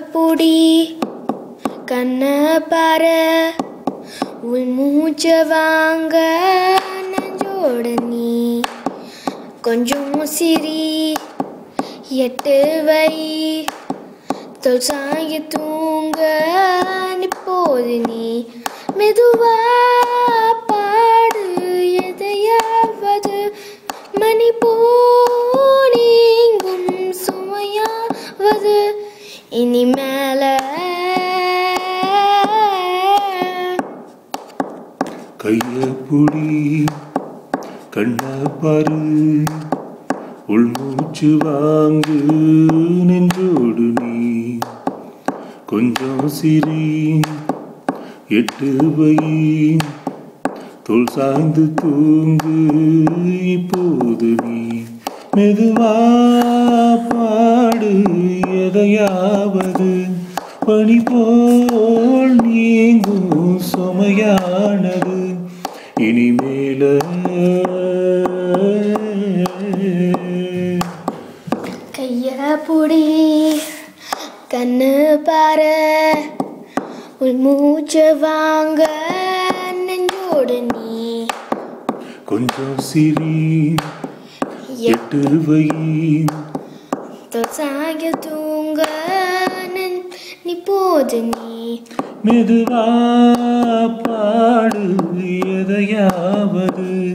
புடி கண்ண பாரு உள் மூச்ச வாங்க நெஞ்சோட நீ கொஞ்சம் சிரி எட்டு வை தொல் சாய தூங்க நிப்போது நீ மெதுவா பாடு எதையாவது மணி போனீங்கும் சுமையாவது இனி மேல கைய புடி கண்ண பாரு உள்மூச்சு வாங்கு நெஞ்சோடு நீ கொஞ்சம் சிரி எட்டு வை தோல் சாய்ந்து தூங்கு இப்போது நீ மெதுவா பாடு எதையாவது பனி போல் நீங்கும் சுமையானது இனிமேல கைய புடி கண்ணு பாரு உள் மூச்ச வாங்க நெஞ்சோடு நீ கொஞ்சம் சிரி எட்டு வை தொசாய தூங்க நெஞ்- நீ போது நீ மெதுவா பாடு எதையாவது